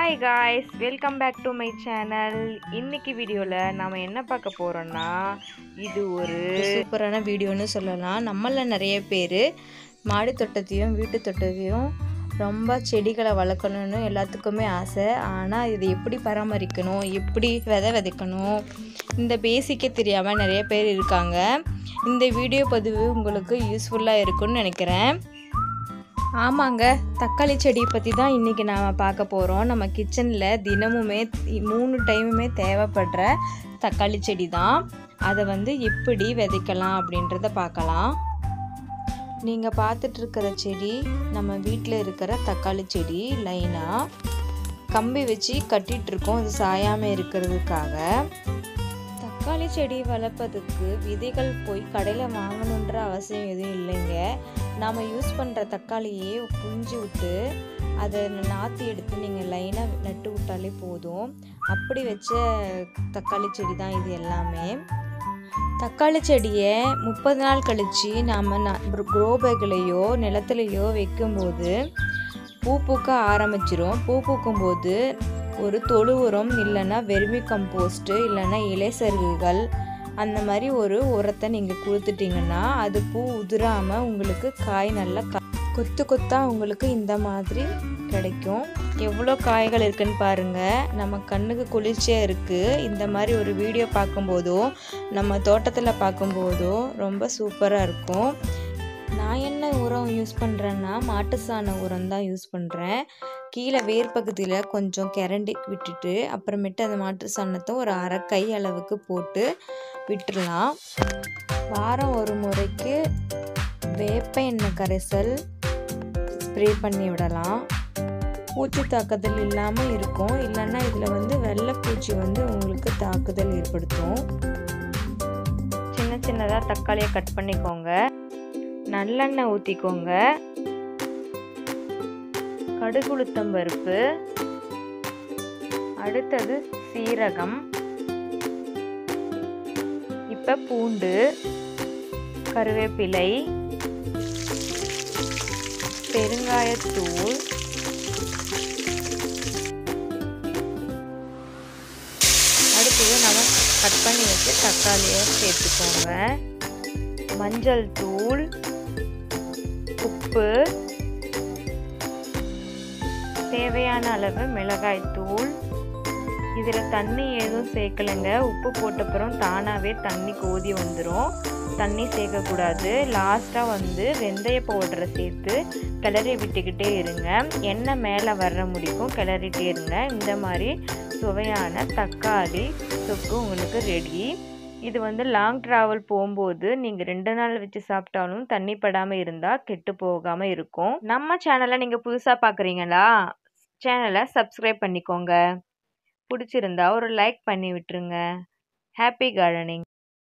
hi guys welcome back to my channel இன்னைக்கு வீடியோவில் நாம் என்ன பார்க்க போகிறோன்னா இது ஒரு சூப்பரான வீடியோன்னு சொல்லலாம் நம்மள நிறைய பேர் மாடி தோட்டத்தையும் வீட்டு தோட்டத்தையும் ரொம்ப செடிகளை வளர்க்கணும்னு எல்லாத்துக்குமே ஆசை ஆனால் இது எப்படி பராமரிக்கணும் எப்படி விதை விதைக்கணும் இந்த பேசிக்கே தெரியாமல் நிறைய பேர் இருக்காங்க இந்த வீடியோ பதிவு உங்களுக்கு யூஸ்ஃபுல்லாக இருக்கும்னு நினைக்கிறேன் ஆமாங்க தக்காளி செடி பற்றி தான் இன்றைக்கி நாம் பார்க்க போகிறோம் நம்ம கிச்சனில் தினமுமே மூணு டைமுமே தேவைப்படுற தக்காளி செடி தான் அதை வந்து எப்படி விதைக்கலாம் அப்படின்றத பார்க்கலாம் நீங்கள் பார்த்துட்டு இருக்கிற செடி நம்ம வீட்டில் இருக்கிற தக்காளி செடி லைனாக கம்பி வச்சு கட்டிட்டு இருக்கோம் அது சாயாமல் இருக்கிறதுக்காக தக்காளி செடி வளர்ப்பதுக்கு விதைகள் போய் கடையில் வாங்கணுன்ற அவசியம் எதுவும் இல்லைங்க நாம் யூஸ் பண்ணுற தக்காளியே புழிஞ்சு விட்டு அதை நாற்று எடுத்து நீங்கள் லைனாக நட்டு விட்டாலே போதும் அப்படி வச்ச தக்காளி செடி தான் இது எல்லாமே தக்காளி செடியை முப்பது நாள் கழித்து நாம் க்ரோ பேக்லேயோ நிலத்துலையோ வைக்கும்போது பூ பூக்க ஆரம்பிச்சிரும் பூ பூக்கும்போது ஒரு தொழு உரம் இல்லைன்னா வெர்மி கம்போஸ்ட்டு இல்லைன்னா இலைசருகுகள் அந்த மாதிரி ஒரு உரத்தை நீங்கள் கொடுத்துட்டிங்கன்னா அது பூ உதிராமல் உங்களுக்கு காய் நல்லா கா கொத்து கொத்தாக உங்களுக்கு இந்த மாதிரி கிடைக்கும் எவ்வளோ காய்கள் இருக்குன்னு பாருங்கள் நம்ம கண்ணுக்கு குளிர்ச்சியாக இருக்குது இந்த மாதிரி ஒரு வீடியோ பார்க்கும்போதோ நம்ம தோட்டத்தில் பார்க்கும்போதோ ரொம்ப சூப்பராக இருக்கும் நான் என்ன உரம் யூஸ் பண்ணுறேன்னா மாட்டு சாண உரம் தான் யூஸ் பண்ணுறேன் கீழே வேர் பகுதியில் கொஞ்சம் கிரண்டி விட்டுட்டு அப்புறமேட்டு அந்த மாட்டு சாணத்தை ஒரு அரை கை அளவுக்கு போட்டு விட்டுடலாம் வாரம் ஒரு முறைக்கு வேப்ப எண்ணெய் கரைசல் ஸ்ப்ரே பண்ணி விடலாம் பூச்சி தாக்குதல் இல்லாமல் இருக்கும் இல்லைன்னா இதில் வந்து வெள்ளைப்பூச்சி வந்து உங்களுக்கு தாக்குதல் ஏற்படுத்தும் சின்ன சின்னதாக தக்காளியை கட் பண்ணிக்கோங்க நல்லெண்ணெய் ஊற்றிக்கோங்க கடுகுளுத்தம் பருப்பு அடுத்தது சீரகம் இப்போ பூண்டு கருவேப்பிலை பெருங்காயத்தூள் அடுத்தது நம்ம கட் பண்ணி வச்சு தக்காளியை சேர்த்துக்கோங்க மஞ்சள் தூள் உப்பு தேவையான அளவு மிளகாய் தூள் இதில் தண்ணி எதுவும் சேர்க்கலைங்க உப்பு போட்டப்புறம் தானாகவே தண்ணி கோதி வந்துடும் தண்ணி சேர்க்கக்கூடாது லாஸ்ட்டாக வந்து வெந்தய பவுடரை சேர்த்து கிளறி விட்டுக்கிட்டே இருங்க எண்ணெய் மேலே வர்ற முடிக்கும் கிளறிட்டே இருங்க இந்த மாதிரி சுவையான தக்காளி தொக்கு உங்களுக்கு ரெடி இது வந்து லாங் ட்ராவல் போகும்போது நீங்கள் ரெண்டு நாள் வச்சு சாப்பிட்டாலும் தண்ணி படாமல் இருந்தால் கெட்டு போகாமல் இருக்கும் நம்ம சேனலை நீங்கள் புதுசாக பார்க்குறீங்களா சேனலை சப்ஸ்கிரைப் பண்ணிக்கோங்க பிடிச்சிருந்தா ஒரு லைக் பண்ணி விட்டுருங்க ஹாப்பி கார்டனிங்